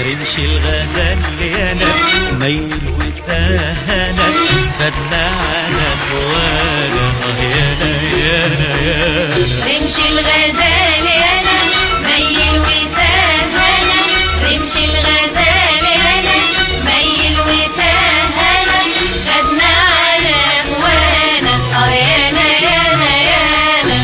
رمش الغزال يانا ميل وسهنا خدنا على خوانا آه يانا يانا يانا رمش الغزال يانا ميل وسهلا رمش الغزال يانا ميل وسهلا خدنا على هوانا اه يانا يانا يانا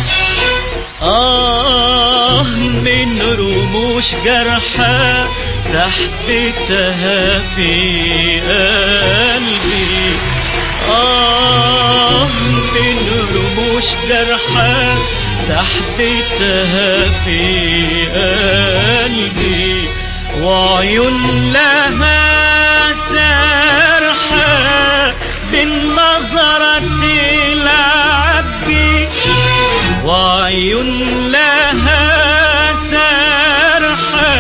آه من رموش جرحى سحبتها في قلبي آه من رموش جرحى سحبتها في قلبي وعيون لها سرحة بالنظرة العبي وعيون لها سرحة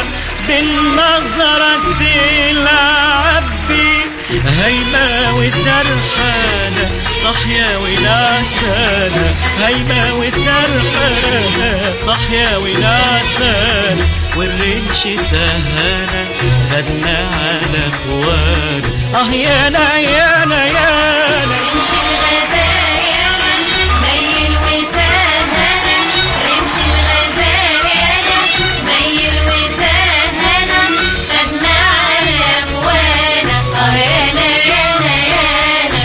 بالنظرة العبي هيما وسرحانة صحيا ونعسانة هيما وسرحانة صحيا ونعسانة والرمش سهانة خدنا على اخوانا اه يانا يانا يانا رمش الغزال يانا ميل وسهلا رمش الغزال يانا ميل وسهلا خدنا على هوانا اه يانا يانا يانا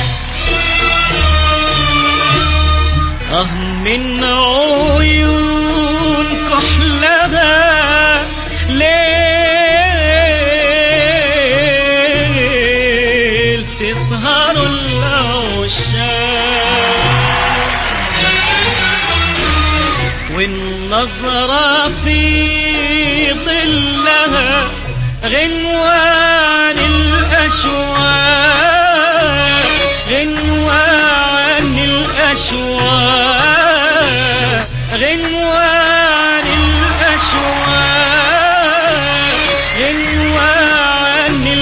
آه من عيون كحلها ليل تسهر العشاق والنظرة في ظلها غنوان الأشواق غنوان الأشواق غنوان الأشواق غنوان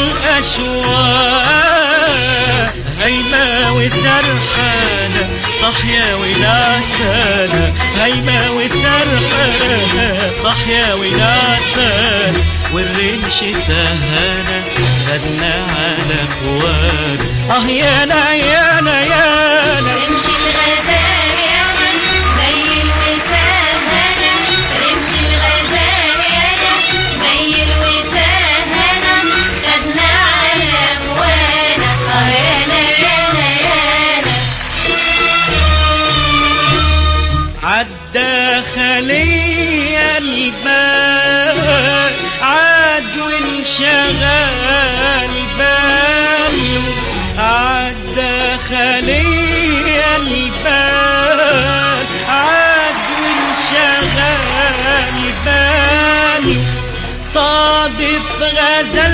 الأشواق هيما وسرحانة صحيا ونعسانة هيما وسرحانة صحيا ونعسانة والرمش سهانة خدنا على اخوانا اه يانا يانا يانا رمش الغزال يانا ميل وسهلا رمش الغزال يانا ميل وسهلا خدنا على هوانا اه يانا يانا يانا عدى خلي البال عاد وانشغل باله عدى خلي البال عاد وانشغل باله صادف غزل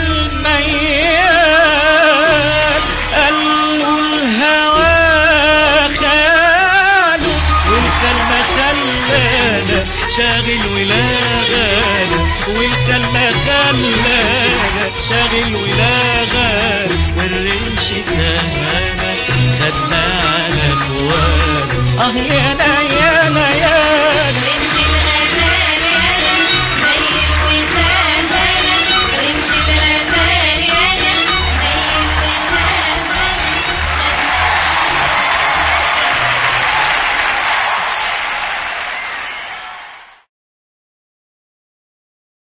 ميال قال له الهوى خاله والكلمة خلانا شاغل ولا غانا والكلمة خلانا شاغل ولا غانا والرمش سهانا خدنا على اخوانا اه يانا يانا